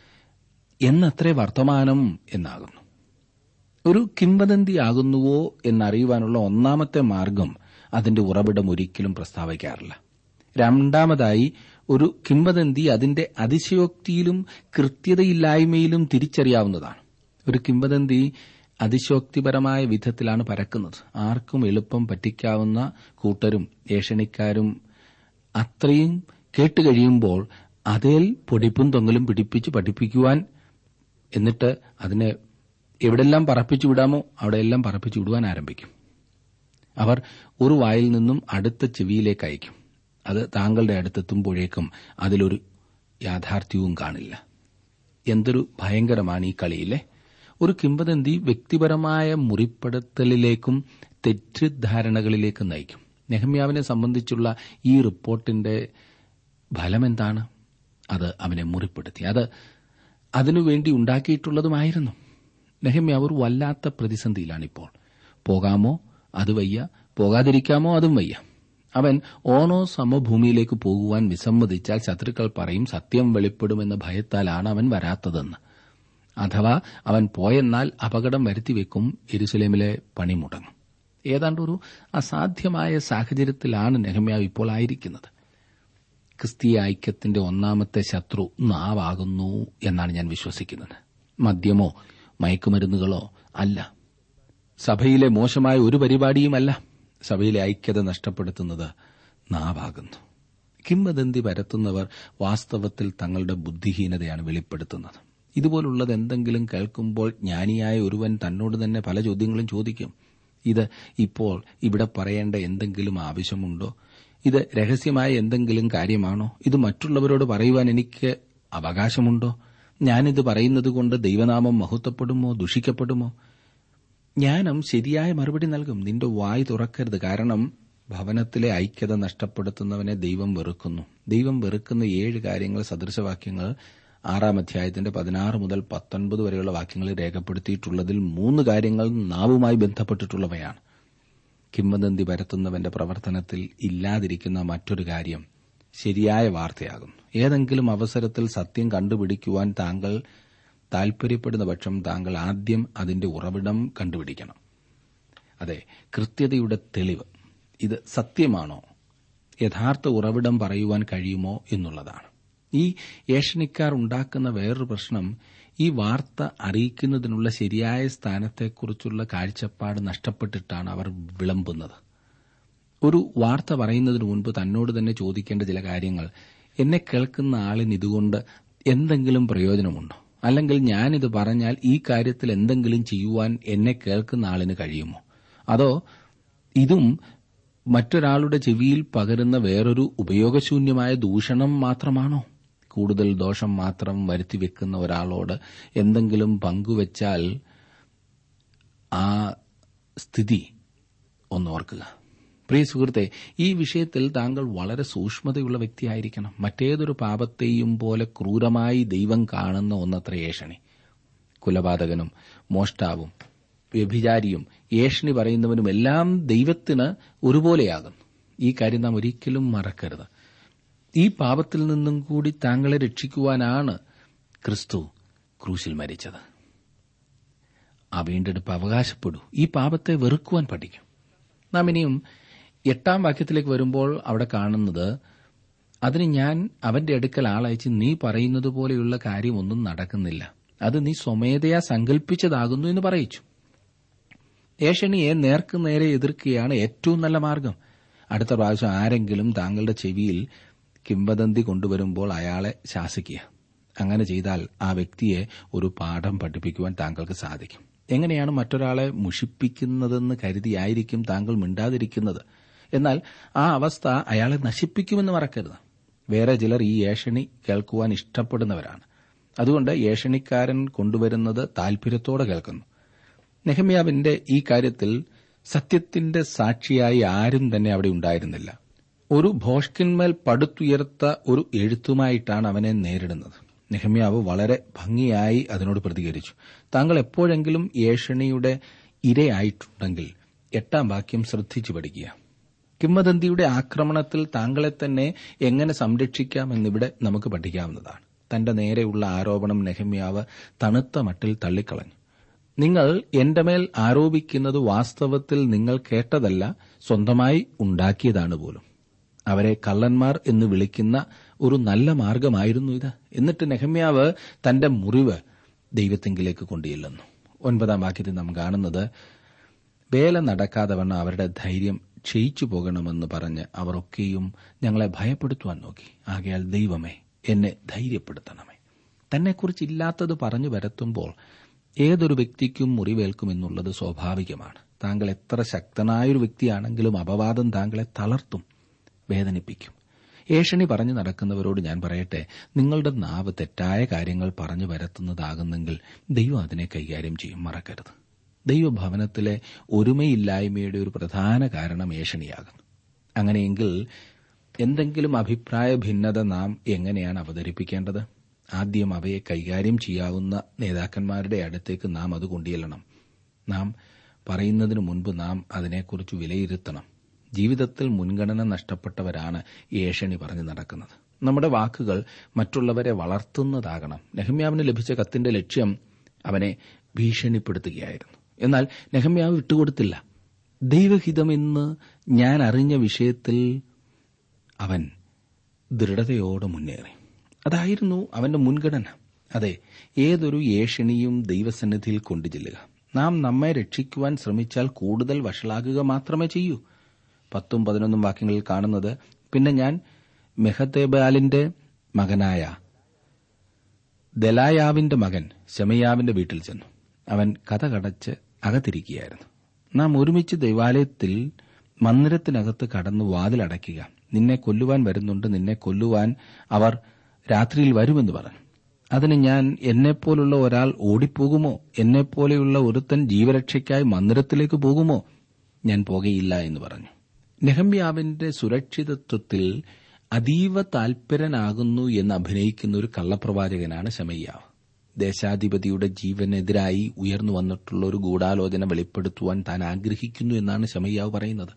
എന്നത്രേ വർത്തമാനം എന്നാകുന്നു ഒരു കിംവദന്തിയാകുന്നുവോ എന്നറിയുവാനുള്ള ഒന്നാമത്തെ മാർഗം അതിന്റെ ഉറവിടം ഒരിക്കലും പ്രസ്താവിക്കാറില്ല രണ്ടാമതായി ഒരു കിംവദന്തി അതിന്റെ അതിശയോക്തിയിലും കൃത്യതയില്ലായ്മയിലും തിരിച്ചറിയാവുന്നതാണ് ഒരു കിംവദന്തി അതിശോക്തിപരമായ വിധത്തിലാണ് പരക്കുന്നത് ആർക്കും എളുപ്പം പറ്റിക്കാവുന്ന കൂട്ടരും ഏഷണിക്കാരും അത്രയും കേട്ടുകഴിയുമ്പോൾ അതേൽ പൊടിപ്പും തൊങ്ങലും പിടിപ്പിച്ച് പഠിപ്പിക്കുവാൻ എന്നിട്ട് അതിനെ എവിടെല്ലാം പറപ്പിച്ചു വിടാമോ അവിടെയെല്ലാം പറപ്പിച്ചു വിടുവാൻ ആരംഭിക്കും അവർ ഒരു വായിൽ നിന്നും അടുത്ത ചെവിയിലേക്ക് അയക്കും അത് താങ്കളുടെ അടുത്തെത്തുമ്പോഴേക്കും അതിലൊരു യാഥാർത്ഥ്യവും കാണില്ല എന്തൊരു ഭയങ്കരമാണ് ഈ കളിയിലെ ഒരു കിംവദന്തി വ്യക്തിപരമായ മുറിപ്പെടുത്തലിലേക്കും തെറ്റിദ്ധാരണകളിലേക്കും നയിക്കും നെഹമ്യാവിനെ സംബന്ധിച്ചുള്ള ഈ റിപ്പോർട്ടിന്റെ ഫലമെന്താണ് അത് അവനെ മുറിപ്പെടുത്തി അത് അതിനുവേണ്ടി ഉണ്ടാക്കിയിട്ടുള്ളതുമായിരുന്നു നെഹമ്യാവ് ഒരു വല്ലാത്ത പ്രതിസന്ധിയിലാണിപ്പോൾ പോകാമോ അത് വയ്യ പോകാതിരിക്കാമോ അതും വയ്യ അവൻ ഓണോ സമഭൂമിയിലേക്ക് പോകുവാൻ വിസമ്മതിച്ചാൽ ശത്രുക്കൾ പറയും സത്യം വെളിപ്പെടുമെന്ന ഭയത്താലാണ് അവൻ വരാത്തതെന്ന് അഥവാ അവൻ പോയെന്നാൽ അപകടം വരുത്തിവെക്കും എരുസലേമിലെ പണി മുടങ്ങും ഏതാണ്ട് ഒരു അസാധ്യമായ സാഹചര്യത്തിലാണ് നെഹമ്യാവ് ഇപ്പോൾ ആയിരിക്കുന്നത് ക്രിസ്തീയ ഐക്യത്തിന്റെ ഒന്നാമത്തെ ശത്രു നാവാകുന്നു എന്നാണ് ഞാൻ വിശ്വസിക്കുന്നത് മദ്യമോ മയക്കുമരുന്നുകളോ അല്ല സഭയിലെ മോശമായ ഒരു പരിപാടിയുമല്ല സഭയിലെ ഐക്യത നഷ്ടപ്പെടുത്തുന്നത് നാവാകുന്നു കിംവദന്തി പരത്തുന്നവർ വാസ്തവത്തിൽ തങ്ങളുടെ ബുദ്ധിഹീനതയാണ് വെളിപ്പെടുത്തുന്നത് ഇതുപോലുള്ളത് എന്തെങ്കിലും കേൾക്കുമ്പോൾ ജ്ഞാനിയായ ഒരുവൻ തന്നോട് തന്നെ പല ചോദ്യങ്ങളും ചോദിക്കും ഇത് ഇപ്പോൾ ഇവിടെ പറയേണ്ട എന്തെങ്കിലും ആവശ്യമുണ്ടോ ഇത് രഹസ്യമായ എന്തെങ്കിലും കാര്യമാണോ ഇത് മറ്റുള്ളവരോട് പറയുവാൻ എനിക്ക് അവകാശമുണ്ടോ ഞാനിത് പറയുന്നത് കൊണ്ട് ദൈവനാമം മഹത്വപ്പെടുമോ ദുഷിക്കപ്പെടുമോ ജ്ഞാനം ശരിയായ മറുപടി നൽകും നിന്റെ വായി തുറക്കരുത് കാരണം ഭവനത്തിലെ ഐക്യത നഷ്ടപ്പെടുത്തുന്നവനെ ദൈവം വെറുക്കുന്നു ദൈവം വെറുക്കുന്ന ഏഴ് കാര്യങ്ങൾ സദൃശവാക്യങ്ങൾ ആറാം അധ്യായത്തിന്റെ പതിനാറ് മുതൽ പത്തൊൻപത് വരെയുള്ള വാക്യങ്ങളിൽ രേഖപ്പെടുത്തിയിട്ടുള്ളതിൽ മൂന്ന് കാര്യങ്ങൾ നാവുമായി ബന്ധപ്പെട്ടിട്ടുള്ളവയാണ് കിംവദന്തി പരത്തുന്നവന്റെ പ്രവർത്തനത്തിൽ ഇല്ലാതിരിക്കുന്ന മറ്റൊരു കാര്യം ശരിയായ വാർത്തയാകുന്നു ഏതെങ്കിലും അവസരത്തിൽ സത്യം കണ്ടുപിടിക്കുവാൻ താങ്കൾ താൽപര്യപ്പെടുന്ന പക്ഷം താങ്കൾ ആദ്യം അതിന്റെ ഉറവിടം കണ്ടുപിടിക്കണം അതെ കൃത്യതയുടെ തെളിവ് ഇത് സത്യമാണോ യഥാർത്ഥ ഉറവിടം പറയുവാൻ കഴിയുമോ എന്നുള്ളതാണ് ഈ ഏഷണിക്കാർ ഉണ്ടാക്കുന്ന വേറൊരു പ്രശ്നം ഈ വാർത്ത അറിയിക്കുന്നതിനുള്ള ശരിയായ സ്ഥാനത്തെക്കുറിച്ചുള്ള കാഴ്ചപ്പാട് നഷ്ടപ്പെട്ടിട്ടാണ് അവർ വിളമ്പുന്നത് ഒരു വാർത്ത പറയുന്നതിന് മുൻപ് തന്നോട് തന്നെ ചോദിക്കേണ്ട ചില കാര്യങ്ങൾ എന്നെ കേൾക്കുന്ന ആളിന് ഇതുകൊണ്ട് എന്തെങ്കിലും പ്രയോജനമുണ്ടോ അല്ലെങ്കിൽ ഞാനിത് പറഞ്ഞാൽ ഈ കാര്യത്തിൽ എന്തെങ്കിലും ചെയ്യുവാൻ എന്നെ കേൾക്കുന്ന ആളിന് കഴിയുമോ അതോ ഇതും മറ്റൊരാളുടെ ചെവിയിൽ പകരുന്ന വേറൊരു ഉപയോഗശൂന്യമായ ദൂഷണം മാത്രമാണോ കൂടുതൽ ദോഷം മാത്രം വരുത്തിവെക്കുന്ന ഒരാളോട് എന്തെങ്കിലും പങ്കുവച്ചാൽ ആ സ്ഥിതി ഒന്നോർക്കുക പ്രിയ സുഹൃത്തെ ഈ വിഷയത്തിൽ താങ്കൾ വളരെ സൂക്ഷ്മതയുള്ള വ്യക്തിയായിരിക്കണം മറ്റേതൊരു പാപത്തെയും പോലെ ക്രൂരമായി ദൈവം കാണുന്ന ഒന്നത്ര ഏഷണി കുലപാതകനും മോഷ്ടാവും വ്യഭിചാരിയും ഏഷണി പറയുന്നവനും എല്ലാം ദൈവത്തിന് ഒരുപോലെയാകുന്നു ഈ കാര്യം നാം ഒരിക്കലും മറക്കരുത് ഈ പാപത്തിൽ നിന്നും കൂടി താങ്കളെ രക്ഷിക്കുവാനാണ് ക്രിസ്തു ക്രൂശിൽ മരിച്ചത് ആ വീണ്ടെടുപ്പ് അവകാശപ്പെടൂ ഈ പാപത്തെ വെറുക്കുവാൻ പഠിക്കും നാം ഇനിയും എട്ടാം വാക്യത്തിലേക്ക് വരുമ്പോൾ അവിടെ കാണുന്നത് അതിന് ഞാൻ അവന്റെ അടുക്കൽ ആളയച്ച് നീ പറയുന്നത് പോലെയുള്ള കാര്യമൊന്നും നടക്കുന്നില്ല അത് നീ സ്വമേധയാ സങ്കല്പിച്ചതാകുന്നു എന്ന് പറയിച്ചു ഏഷണിയെ നേർക്ക് നേരെ എതിർക്കുകയാണ് ഏറ്റവും നല്ല മാർഗം അടുത്ത പ്രാവശ്യം ആരെങ്കിലും താങ്കളുടെ ചെവിയിൽ കിംവദന്തി കൊണ്ടുവരുമ്പോൾ അയാളെ ശാസിക്കുക അങ്ങനെ ചെയ്താൽ ആ വ്യക്തിയെ ഒരു പാഠം പഠിപ്പിക്കുവാൻ താങ്കൾക്ക് സാധിക്കും എങ്ങനെയാണ് മറ്റൊരാളെ മുഷിപ്പിക്കുന്നതെന്ന് കരുതിയായിരിക്കും താങ്കൾ മിണ്ടാതിരിക്കുന്നത് എന്നാൽ ആ അവസ്ഥ അയാളെ നശിപ്പിക്കുമെന്ന് മറക്കരുത് വേറെ ചിലർ ഈ ഏഷണി കേൾക്കുവാൻ ഇഷ്ടപ്പെടുന്നവരാണ് അതുകൊണ്ട് ഏഷണിക്കാരൻ കൊണ്ടുവരുന്നത് താൽപര്യത്തോടെ കേൾക്കുന്നു നെഹമ്യാവിന്റെ ഈ കാര്യത്തിൽ സത്യത്തിന്റെ സാക്ഷിയായി ആരും തന്നെ അവിടെ ഉണ്ടായിരുന്നില്ല ഒരു ഭോഷ്കിന്മേൽ പടുത്തുയർത്ത ഒരു എഴുത്തുമായിട്ടാണ് അവനെ നേരിടുന്നത് നെഹമ്യാവ് വളരെ ഭംഗിയായി അതിനോട് പ്രതികരിച്ചു താങ്കൾ എപ്പോഴെങ്കിലും ഏഷണിയുടെ ഇരയായിട്ടുണ്ടെങ്കിൽ എട്ടാം വാക്യം ശ്രദ്ധിച്ചു പഠിക്കുക കിംവദന്തിയുടെ ആക്രമണത്തിൽ താങ്കളെ തന്നെ എങ്ങനെ സംരക്ഷിക്കാമെന്നിവിടെ നമുക്ക് പഠിക്കാവുന്നതാണ് തന്റെ നേരെയുള്ള ആരോപണം നെഹമ്യാവ് തണുത്ത മട്ടിൽ തള്ളിക്കളഞ്ഞു നിങ്ങൾ എന്റെ മേൽ ആരോപിക്കുന്നത് വാസ്തവത്തിൽ നിങ്ങൾ കേട്ടതല്ല സ്വന്തമായി ഉണ്ടാക്കിയതാണ് പോലും അവരെ കള്ളന്മാർ എന്ന് വിളിക്കുന്ന ഒരു നല്ല മാർഗമായിരുന്നു ഇത് എന്നിട്ട് നെഹമ്യാവ് തന്റെ മുറിവ് ദൈവത്തെങ്കിലേക്ക് കൊണ്ടുചെല്ലുന്നു ഒൻപതാം വാക്യത്തിൽ നാം കാണുന്നത് വേല നടക്കാതെ വണ്ണം അവരുടെ ധൈര്യം ക്ഷയിച്ചു പോകണമെന്ന് പറഞ്ഞ് അവർ ഒക്കെയും ഞങ്ങളെ ഭയപ്പെടുത്തുവാൻ നോക്കി ആകയാൽ ദൈവമേ എന്നെ ധൈര്യപ്പെടുത്തണമേ തന്നെക്കുറിച്ച് ഇല്ലാത്തത് പറഞ്ഞു വരത്തുമ്പോൾ ഏതൊരു വ്യക്തിക്കും മുറിവേൽക്കുമെന്നുള്ളത് സ്വാഭാവികമാണ് താങ്കൾ എത്ര ശക്തനായൊരു വ്യക്തിയാണെങ്കിലും അപവാദം താങ്കളെ തളർത്തും വേദനിപ്പിക്കും ഏഷണി പറഞ്ഞു നടക്കുന്നവരോട് ഞാൻ പറയട്ടെ നിങ്ങളുടെ നാവ് തെറ്റായ കാര്യങ്ങൾ പറഞ്ഞു വരുത്തുന്നതാകുന്നെങ്കിൽ ദൈവം അതിനെ കൈകാര്യം ചെയ്യും മറക്കരുത് ദൈവഭവനത്തിലെ ഒരുമയില്ലായ്മയുടെ ഒരു പ്രധാന കാരണം ഏഷണിയാകുന്നു അങ്ങനെയെങ്കിൽ എന്തെങ്കിലും അഭിപ്രായ ഭിന്നത നാം എങ്ങനെയാണ് അവതരിപ്പിക്കേണ്ടത് ആദ്യം അവയെ കൈകാര്യം ചെയ്യാവുന്ന നേതാക്കന്മാരുടെ അടുത്തേക്ക് നാം അത് കൊണ്ടുചെല്ലണം നാം പറയുന്നതിനു മുൻപ് നാം അതിനെക്കുറിച്ച് വിലയിരുത്തണം ജീവിതത്തിൽ മുൻഗണന നഷ്ടപ്പെട്ടവരാണ് ഏഷണി പറഞ്ഞു നടക്കുന്നത് നമ്മുടെ വാക്കുകൾ മറ്റുള്ളവരെ വളർത്തുന്നതാകണം നെഹമ്യാവിന് ലഭിച്ച കത്തിന്റെ ലക്ഷ്യം അവനെ ഭീഷണിപ്പെടുത്തുകയായിരുന്നു എന്നാൽ നെഹമ്യാവ് വിട്ടുകൊടുത്തില്ല ദൈവഹിതമെന്ന് ഞാൻ അറിഞ്ഞ വിഷയത്തിൽ അവൻ ദൃഢതയോടെ മുന്നേറി അതായിരുന്നു അവന്റെ മുൻഗണന അതെ ഏതൊരു ഏഷണിയും ദൈവസന്നിധിയിൽ കൊണ്ടുചെല്ലുക നാം നമ്മെ രക്ഷിക്കുവാൻ ശ്രമിച്ചാൽ കൂടുതൽ വഷളാകുക മാത്രമേ ചെയ്യൂ പത്തും പതിനൊന്നും വാക്യങ്ങളിൽ കാണുന്നത് പിന്നെ ഞാൻ മെഹത്തേബാലിന്റെ മകനായ ദലായാവിന്റെ മകൻ ശമയാവിന്റെ വീട്ടിൽ ചെന്നു അവൻ കഥ കടച്ച് അകത്തിരിക്കുകയായിരുന്നു നാം ഒരുമിച്ച് ദൈവാലയത്തിൽ മന്ദിരത്തിനകത്ത് കടന്നു വാതിലടയ്ക്കുക നിന്നെ കൊല്ലുവാൻ വരുന്നുണ്ട് നിന്നെ കൊല്ലുവാൻ അവർ രാത്രിയിൽ വരുമെന്ന് പറഞ്ഞു അതിന് ഞാൻ എന്നെപ്പോലുള്ള ഒരാൾ ഓടിപ്പോകുമോ എന്നെപ്പോലെയുള്ള ഒരുത്തൻ ജീവരക്ഷയ്ക്കായി മന്ദിരത്തിലേക്ക് പോകുമോ ഞാൻ പോകയില്ല എന്ന് പറഞ്ഞു നെഹമ്യാവിന്റെ സുരക്ഷിതത്വത്തിൽ അതീവ താൽപരനാകുന്നു എന്ന് അഭിനയിക്കുന്ന ഒരു കള്ളപ്രവാചകനാണ് ശമയ്യാവ് ദേശാധിപതിയുടെ ജീവനെതിരായി ഉയർന്നു വന്നിട്ടുള്ള ഒരു ഗൂഢാലോചന വെളിപ്പെടുത്തുവാൻ താൻ ആഗ്രഹിക്കുന്നു എന്നാണ് ശമയ്യാവ് പറയുന്നത്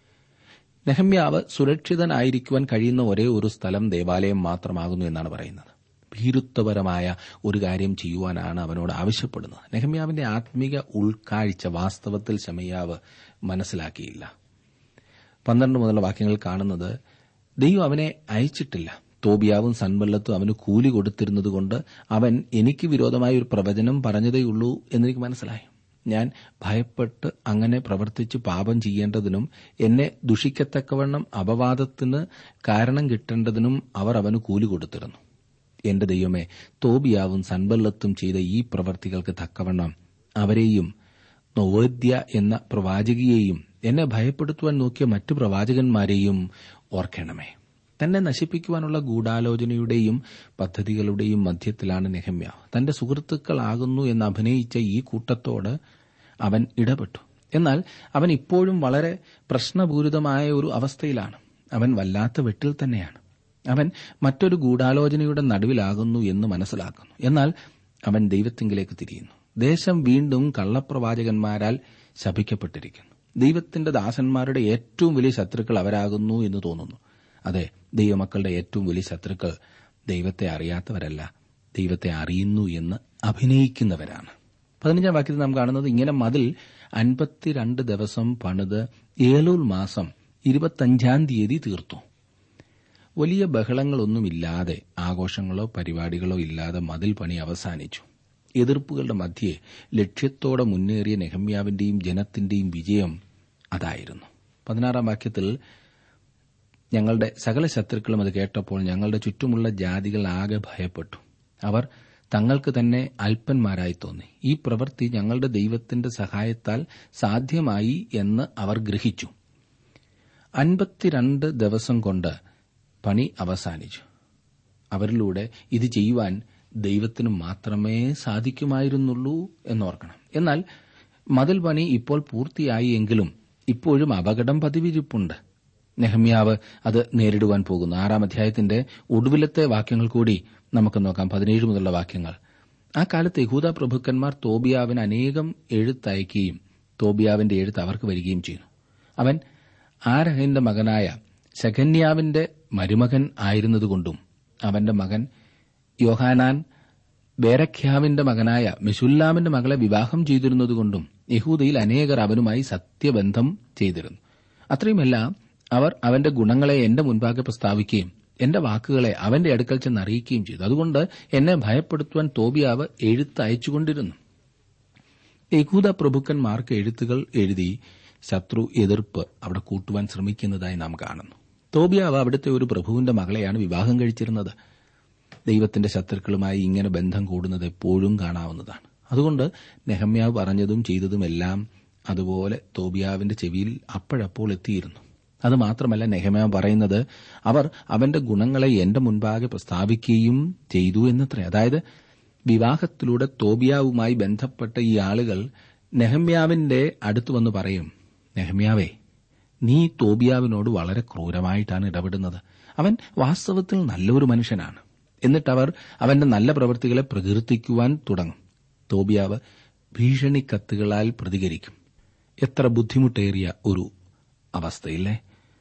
നെഹമ്യാവ് സുരക്ഷിതനായിരിക്കുവാൻ കഴിയുന്ന ഒരേ ഒരു സ്ഥലം ദേവാലയം മാത്രമാകുന്നു എന്നാണ് പറയുന്നത് ഭീരുത്വപരമായ ഒരു കാര്യം ചെയ്യുവാനാണ് അവനോട് ആവശ്യപ്പെടുന്നത് നെഹമ്യാവിന്റെ ആത്മീക ഉൾക്കാഴ്ച വാസ്തവത്തിൽ ശമയ്യാവ് മനസ്സിലാക്കിയില്ല പന്ത്രണ്ട് മുതലുള്ള വാക്യങ്ങൾ കാണുന്നത് ദൈവം അവനെ അയച്ചിട്ടില്ല തോബിയാവും സൻബല്ലത്തും അവന് കൂലി കൊടുത്തിരുന്നതുകൊണ്ട് അവൻ എനിക്ക് വിരോധമായ ഒരു പ്രവചനം പറഞ്ഞതേയുള്ളൂ എന്നെനിക്ക് മനസ്സിലായി ഞാൻ ഭയപ്പെട്ട് അങ്ങനെ പ്രവർത്തിച്ച് പാപം ചെയ്യേണ്ടതിനും എന്നെ ദുഷിക്കത്തക്കവണ്ണം അപവാദത്തിന് കാരണം കിട്ടേണ്ടതിനും അവർ അവന് കൂലി കൊടുത്തിരുന്നു എന്റെ ദൈവമേ തോബിയാവും സൻബല്ലത്തും ചെയ്ത ഈ പ്രവർത്തികൾക്ക് തക്കവണ്ണം അവരെയും നൊവേദ്യ എന്ന പ്രവാചകിയെയും എന്നെ ഭയപ്പെടുത്തുവാൻ നോക്കിയ മറ്റു പ്രവാചകന്മാരെയും ഓർക്കണമേ തന്നെ നശിപ്പിക്കുവാനുള്ള ഗൂഢാലോചനയുടെയും പദ്ധതികളുടെയും മധ്യത്തിലാണ് നെഹമ്യ തന്റെ സുഹൃത്തുക്കളാകുന്നു എന്ന് അഭിനയിച്ച ഈ കൂട്ടത്തോട് അവൻ ഇടപെട്ടു എന്നാൽ അവൻ ഇപ്പോഴും വളരെ പ്രശ്നപൂരിതമായ ഒരു അവസ്ഥയിലാണ് അവൻ വല്ലാത്ത വെട്ടിൽ തന്നെയാണ് അവൻ മറ്റൊരു ഗൂഢാലോചനയുടെ നടുവിലാകുന്നു എന്ന് മനസ്സിലാക്കുന്നു എന്നാൽ അവൻ ദൈവത്തിങ്കിലേക്ക് തിരിയുന്നു ദേശം വീണ്ടും കള്ളപ്രവാചകന്മാരാൽ ശപിക്കപ്പെട്ടിരിക്കുന്നു ദൈവത്തിന്റെ ദാസന്മാരുടെ ഏറ്റവും വലിയ ശത്രുക്കൾ അവരാകുന്നു എന്ന് തോന്നുന്നു അതെ ദൈവമക്കളുടെ ഏറ്റവും വലിയ ശത്രുക്കൾ ദൈവത്തെ അറിയാത്തവരല്ല ദൈവത്തെ അറിയുന്നു എന്ന് അഭിനയിക്കുന്നവരാണ് പതിനഞ്ചാം വാക്യത്തിൽ നാം കാണുന്നത് ഇങ്ങനെ മതിൽ അൻപത്തിരണ്ട് ദിവസം പണിത് ഏലൂൽ മാസം ഇരുപത്തഞ്ചാം തീയതി തീർത്തു വലിയ ബഹളങ്ങളൊന്നുമില്ലാതെ ആഘോഷങ്ങളോ പരിപാടികളോ ഇല്ലാതെ മതിൽ പണി അവസാനിച്ചു എതിർപ്പുകളുടെ മധ്യേ ലക്ഷ്യത്തോടെ മുന്നേറിയ നെഹമ്യാവിന്റെയും ജനത്തിന്റെയും വിജയം അതായിരുന്നു പതിനാറാം വാക്യത്തിൽ ഞങ്ങളുടെ സകല ശത്രുക്കളും അത് കേട്ടപ്പോൾ ഞങ്ങളുടെ ചുറ്റുമുള്ള ജാതികൾ ആകെ ഭയപ്പെട്ടു അവർ തങ്ങൾക്ക് തന്നെ അല്പന്മാരായി തോന്നി ഈ പ്രവൃത്തി ഞങ്ങളുടെ ദൈവത്തിന്റെ സഹായത്താൽ സാധ്യമായി എന്ന് അവർ ഗ്രഹിച്ചു അൻപത്തിരണ്ട് ദിവസം കൊണ്ട് പണി അവസാനിച്ചു അവരിലൂടെ ഇത് ചെയ്യുവാൻ ദൈവത്തിന് മാത്രമേ സാധിക്കുമായിരുന്നുള്ളൂ എന്നോർക്കണം എന്നാൽ മതിൽ പണി ഇപ്പോൾ പൂർത്തിയായി എങ്കിലും ഇപ്പോഴും അപകടം പതിവിരിപ്പുണ്ട് നെഹമ്യാവ് അത് നേരിടുവാൻ പോകുന്നു ആറാം അധ്യായത്തിന്റെ ഒടുവിലത്തെ വാക്യങ്ങൾ കൂടി നമുക്ക് നോക്കാം പതിനേഴ് മുതലുള്ള വാക്യങ്ങൾ ആ കാലത്ത് യഹൂദ പ്രഭുക്കന്മാർ തോബിയാവിന് അനേകം എഴുത്തയക്കുകയും തോബിയാവിന്റെ എഴുത്ത് അവർക്ക് വരികയും ചെയ്യുന്നു അവൻ ആരഹിന്റെ മകനായ ശകന്യാവിന്റെ മരുമകൻ ആയിരുന്നതുകൊണ്ടും അവന്റെ മകൻ യോഹാനാൻ ബേരഖ്യാവിന്റെ മകനായ മെഷുല്ലാമിന്റെ മകളെ വിവാഹം ചെയ്തിരുന്നതുകൊണ്ടും യഹൂദയിൽ അനേകർ അവനുമായി സത്യബന്ധം ചെയ്തിരുന്നു അത്രയുമല്ല അവർ അവന്റെ ഗുണങ്ങളെ എന്റെ മുൻപാകെ പ്രസ്താവിക്കുകയും എന്റെ വാക്കുകളെ അവന്റെ അടുക്കൽ ചെന്ന് അറിയിക്കുകയും ചെയ്തു അതുകൊണ്ട് എന്നെ ഭയപ്പെടുത്തുവാൻ തോബിയാവ് എഴുത്ത് അയച്ചുകൊണ്ടിരുന്നു യഹൂദ പ്രഭുക്കന്മാർക്ക് എഴുത്തുകൾ എഴുതി ശത്രു എതിർപ്പ് അവിടെ കൂട്ടുവാൻ ശ്രമിക്കുന്നതായി നാം കാണുന്നു തോബിയാവ് അവിടുത്തെ ഒരു പ്രഭുവിന്റെ മകളെയാണ് വിവാഹം കഴിച്ചിരുന്നത് ദൈവത്തിന്റെ ശത്രുക്കളുമായി ഇങ്ങനെ ബന്ധം കൂടുന്നത് എപ്പോഴും കാണാവുന്നതാണ് അതുകൊണ്ട് നെഹമ്യാവ് പറഞ്ഞതും ചെയ്തതുമെല്ലാം അതുപോലെ തോബിയാവിന്റെ ചെവിയിൽ അപ്പോഴപ്പോൾ എത്തിയിരുന്നു അത് മാത്രമല്ല നെഹമ്യാവ് പറയുന്നത് അവർ അവന്റെ ഗുണങ്ങളെ എന്റെ മുൻപാകെ പ്രസ്താവിക്കുകയും ചെയ്തു എന്നത്രേ അതായത് വിവാഹത്തിലൂടെ തോബിയാവുമായി ബന്ധപ്പെട്ട ഈ ആളുകൾ നെഹമ്യാവിന്റെ അടുത്ത് വന്ന് പറയും നെഹമ്യാവേ നീ തോബിയാവിനോട് വളരെ ക്രൂരമായിട്ടാണ് ഇടപെടുന്നത് അവൻ വാസ്തവത്തിൽ നല്ലൊരു മനുഷ്യനാണ് എന്നിട്ട് അവർ അവന്റെ നല്ല പ്രവൃത്തികളെ പ്രകീർത്തിക്കുവാൻ തുടങ്ങും തോബിയാവ് ഭീഷണി കത്തുകളാൽ പ്രതികരിക്കും എത്ര ബുദ്ധിമുട്ടേറിയ ഒരു അവസ്ഥയില്ലേ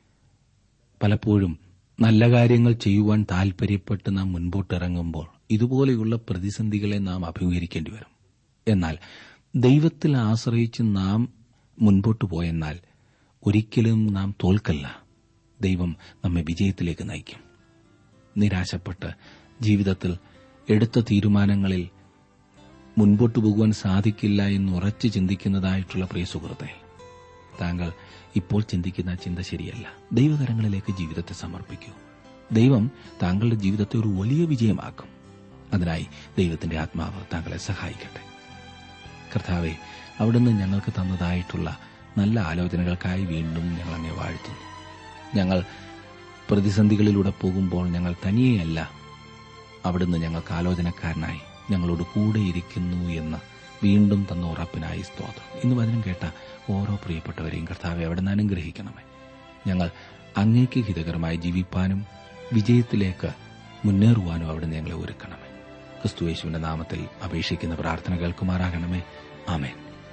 പലപ്പോഴും നല്ല കാര്യങ്ങൾ ചെയ്യുവാൻ താൽപര്യപ്പെട്ട് നാം മുൻപോട്ടിറങ്ങുമ്പോൾ ഇതുപോലെയുള്ള പ്രതിസന്ധികളെ നാം അഭിമുഖീകരിക്കേണ്ടി വരും എന്നാൽ ദൈവത്തിൽ ആശ്രയിച്ച് നാം മുൻപോട്ട് പോയെന്നാൽ ഒരിക്കലും നാം തോൽക്കല്ല ദൈവം നമ്മെ വിജയത്തിലേക്ക് നയിക്കും നിരാശപ്പെട്ട് ജീവിതത്തിൽ എടുത്ത തീരുമാനങ്ങളിൽ മുൻപോട്ടു പോകുവാൻ സാധിക്കില്ല എന്ന് ഉറച്ചു ചിന്തിക്കുന്നതായിട്ടുള്ള പ്രിയ സുഹൃത്തെ താങ്കൾ ഇപ്പോൾ ചിന്തിക്കുന്ന ചിന്ത ശരിയല്ല ദൈവകരങ്ങളിലേക്ക് ജീവിതത്തെ സമർപ്പിക്കൂ ദൈവം താങ്കളുടെ ജീവിതത്തെ ഒരു വലിയ വിജയമാക്കും അതിനായി ദൈവത്തിന്റെ ആത്മാവ് താങ്കളെ സഹായിക്കട്ടെ കർത്താവെ അവിടുന്ന് ഞങ്ങൾക്ക് തന്നതായിട്ടുള്ള നല്ല ആലോചനകൾക്കായി വീണ്ടും ഞങ്ങൾ അങ്ങെ വാഴ്ത്തുന്നു ഞങ്ങൾ പ്രതിസന്ധികളിലൂടെ പോകുമ്പോൾ ഞങ്ങൾ തനിയെയല്ല അവിടുന്ന് ഞങ്ങൾക്ക് ആലോചനക്കാരനായി ഞങ്ങളോട് കൂടെയിരിക്കുന്നു എന്ന് വീണ്ടും തന്ന ഉറപ്പിനായി സ്തോത്രം ഇന്ന് വചനം കേട്ട ഓരോ പ്രിയപ്പെട്ടവരെയും കർത്താവെ അവിടെ നിന്ന് അനുഗ്രഹിക്കണമേ ഞങ്ങൾ അങ്ങേക്ക് ഹിതകരമായി ജീവിപ്പാനും വിജയത്തിലേക്ക് മുന്നേറുവാനും അവിടെ ഞങ്ങളെ ഒരുക്കണമേ ക്രിസ്തുയേശുവിന്റെ നാമത്തിൽ അപേക്ഷിക്കുന്ന പ്രാർത്ഥന കേൾക്കുമാറാകണമേ ആമേൻ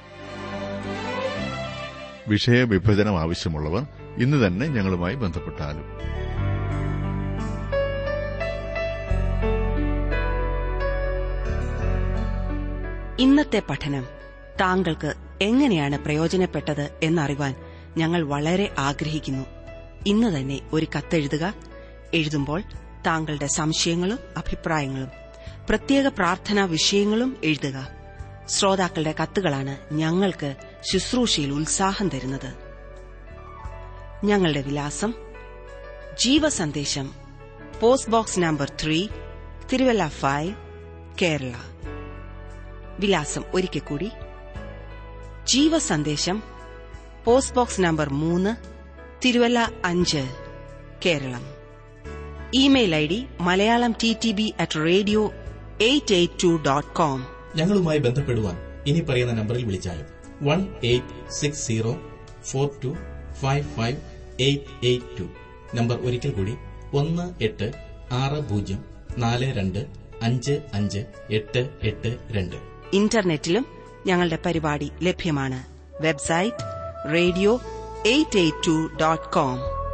വിഷയവിഭജനം ആവശ്യമുള്ളവർ ഇന്ന് തന്നെ ഞങ്ങളുമായി ബന്ധപ്പെട്ടാലും ഇന്നത്തെ പഠനം താങ്കൾക്ക് എങ്ങനെയാണ് പ്രയോജനപ്പെട്ടത് എന്നറിവാൻ ഞങ്ങൾ വളരെ ആഗ്രഹിക്കുന്നു ഇന്ന് തന്നെ ഒരു കത്തെഴുതുക എഴുതുമ്പോൾ താങ്കളുടെ സംശയങ്ങളും അഭിപ്രായങ്ങളും പ്രത്യേക പ്രാർത്ഥനാ വിഷയങ്ങളും എഴുതുക ശ്രോതാക്കളുടെ കത്തുകളാണ് ഞങ്ങൾക്ക് ശുശ്രൂഷയിൽ ഉത്സാഹം തരുന്നത് ഞങ്ങളുടെ വിലാസം Jeevasandesham post box number three Thiruvalla five Kerala വിലാസം ഒരിക്കൽ കൂടി ജീവസന്ദേശം പോസ്റ്റ് ബോക്സ് നമ്പർ മൂന്ന് തിരുവല്ല അഞ്ച് Keralam email I D Malayalam T T B at radio eight eight two dot com ഞങ്ങളുമായി ബന്ധപ്പെടുവാൻ ഇനി പറയുന്ന നമ്പറിൽ വിളിച്ചാലും one eight six zero four two five five eight eight two number ഒരിക്കൽ കൂടി ഒന്ന് എട്ട് ആറ് പൂജ്യം നാല് രണ്ട് അഞ്ച് അഞ്ച് എട്ട് എട്ട് രണ്ട് ഇന്റർനെറ്റിലും ഞങ്ങളുടെ പരിപാടി ലഭ്യമാണ് website radio eight eight two dot com